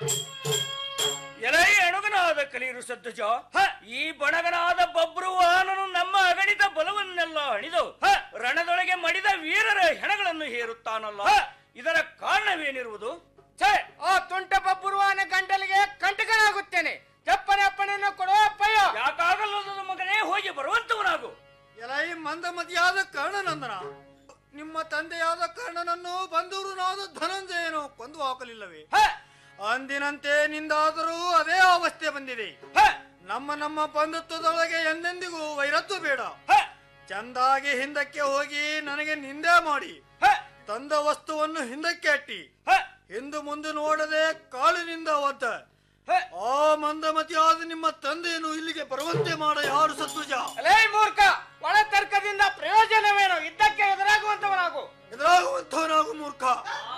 ಎಲೈ ಅಣುಗನಾದ ಕಲಿರು ಸದ್ದುಜ ಈ ಬಣಗನಾದ ಬಬ್ರುವಾಹನನು ನಮ್ಮ ಅಗಣಿತ ಬಲವನ್ನೆಲ್ಲ ಹಣಿದು ರಣದೊಳಗೆ ಮಡಿದ ವೀರರ ಹೆಣಗಳನ್ನು ಹೇರುತ್ತಾನಲ್ಲ ಇದರ ಕಾರಣವೇನಿರುವುದು ಛೇ ಆ ತುಂಟ ಬಬ್ಬುರುವಾನ ಗಂಟಲಿಗೆ ಕಂಟಕನಾಗುತ್ತೇನೆ ಚಪ್ಪನೆ ಅಪ್ಪಣೆಯನ್ನು ಕೊಡುವ ಅಪ್ಪಯ್ಯ ಯಾಕಾಗಲ್ಲದ ಮಗನೇ ಹೋಗಿ ಬರುವಂತವನಾಗು ಎಲೈ ಮಂದಮತಿಯಾದ ಕರ್ಣನಂದನ ನಿಮ್ಮ ತಂದೆಯಾದ ಕರ್ಣನನ್ನು ಬಂದೂರುನಾದ ಧನಂಜಯನು ಕೊಂದು ಹಾಕಲಿಲ್ಲವೇ ಅಂದಿನಂತೆ ನಿಂದಾದರೂ ಅದೇ ಅವಸ್ಥೆ ಬಂದಿದೆ ನಮ್ಮ ನಮ್ಮ ಬಂಧುತ್ವದೊಳಗೆ ಎಂದೆಂದಿಗೂ ವೈರತ್ವ ಬೇಡ ಚಂದಾಗಿ ಹಿಂದಕ್ಕೆ ಹೋಗಿ ನನಗೆ ನಿಂದೆ ಮಾಡಿ ತಂದ ವಸ್ತುವನ್ನು ಹಿಂದಕ್ಕೆ ಅಟ್ಟಿ ಹಿಂದು ಮುಂದೆ ನೋಡದೆ ಕಾಲಿನಿಂದ ಒದ್ದ ಆ ಮಂದಮತಿಯಾದ ನಿಮ್ಮ ತಂದೆಯನ್ನು ಇಲ್ಲಿಗೆ ಬರುವಂತೆ ಮಾಡ ಯಾರು ಸತ್ವಜ ಅಲೇ ಮೂರ್ಖ ಒಳ ತರ್ಕದಿಂದ ಪ್ರಯೋಜನವೇನು ಇದ್ದಕ್ಕೆ ಎದುರಾಗುವಂತವನಾಗು ಎದುರಾಗುವಂತವನಾಗು ಮೂರ್ಖ ಆ